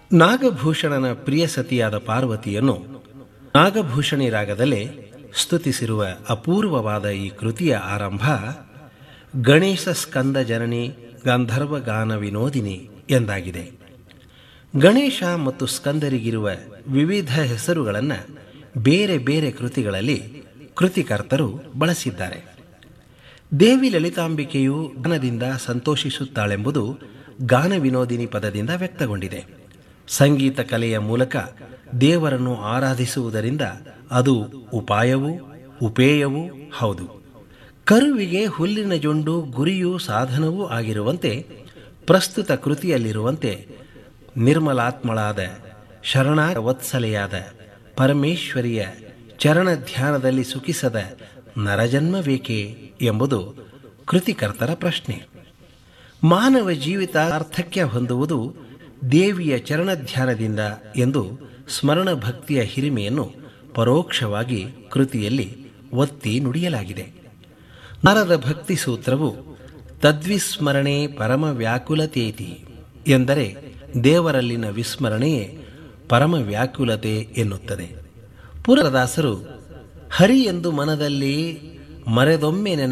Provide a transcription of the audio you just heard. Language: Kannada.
ನಾಗಭೂಷಣನ ಪ್ರಿಯ ಸತಿಯಾದ ಪಾರ್ವತಿಯನ್ನು ನಾಗಭೂಷಣಿ ರಾಗದಲ್ಲೇ ಸ್ತುತಿಸಿರುವ ಅಪೂರ್ವವಾದ ಈ ಕೃತಿಯ ಆರಂಭ ಗಣೇಶ ಸ್ಕಂದ ಜನನಿ ಗಾಂಧರ್ವ ಗಾನ ವಿನೋದಿನಿ ಎಂದಾಗಿದೆ ಗಣೇಶ ಮತ್ತು ಸ್ಕಂದರಿಗಿರುವ ವಿವಿಧ ಹೆಸರುಗಳನ್ನು ಬೇರೆ ಬೇರೆ ಕೃತಿಗಳಲ್ಲಿ ಕೃತಿಕರ್ತರು ಬಳಸಿದ್ದಾರೆ ದೇವಿ ಲಲಿತಾಂಬಿಕೆಯು ಗಾನದಿಂದ ಸಂತೋಷಿಸುತ್ತಾಳೆಂಬುದು ಗಾನ ವಿನೋದಿನಿ ಪದದಿಂದ ವ್ಯಕ್ತಗೊಂಡಿದೆ ಸಂಗೀತ ಕಲೆಯ ಮೂಲಕ ದೇವರನ್ನು ಆರಾಧಿಸುವುದರಿಂದ ಅದು ಉಪಾಯವೂ ಉಪೇಯವೂ ಹೌದು ಕರುವಿಗೆ ಹುಲ್ಲಿನ ಜೊಂಡು ಗುರಿಯೂ ಸಾಧನವೂ ಆಗಿರುವಂತೆ ಪ್ರಸ್ತುತ ಕೃತಿಯಲ್ಲಿರುವಂತೆ ನಿರ್ಮಲಾತ್ಮಳಾದ ಶರಣ ವತ್ಸಲೆಯಾದ ಪರಮೇಶ್ವರಿಯ ಚರಣ ಧ್ಯಾನದಲ್ಲಿ ಸುಖಿಸದ ನರಜನ್ಮವೇಕೆ ಎಂಬುದು ಕೃತಿಕರ್ತರ ಪ್ರಶ್ನೆ ಮಾನವ ಜೀವಿತ ಅರ್ಥಕ್ಯ ಹೊಂದುವುದು ದೇವಿಯ ಚರಣ ಧ್ಯಾನದಿಂದ ಎಂದು ಸ್ಮರಣ ಭಕ್ತಿಯ ಹಿರಿಮೆಯನ್ನು ಪರೋಕ್ಷವಾಗಿ ಕೃತಿಯಲ್ಲಿ ಒತ್ತಿ ನುಡಿಯಲಾಗಿದೆ ನಾರದ ಭಕ್ತಿ ಸೂತ್ರವು ತದ್ವಿಸ್ಮರಣೆ ಪರಮ ವ್ಯಾಕುಲತೇತಿ ಎಂದರೆ ದೇವರಲ್ಲಿನ ವಿಸ್ಮರಣೆಯೇ ಪರಮ ವ್ಯಾಕುಲತೆ ಎನ್ನುತ್ತದೆ ಪುರದಾಸರು ಹರಿ ಎಂದು ಮನದಲ್ಲಿ ಮರೆದೊಮ್ಮೆ ನೆನ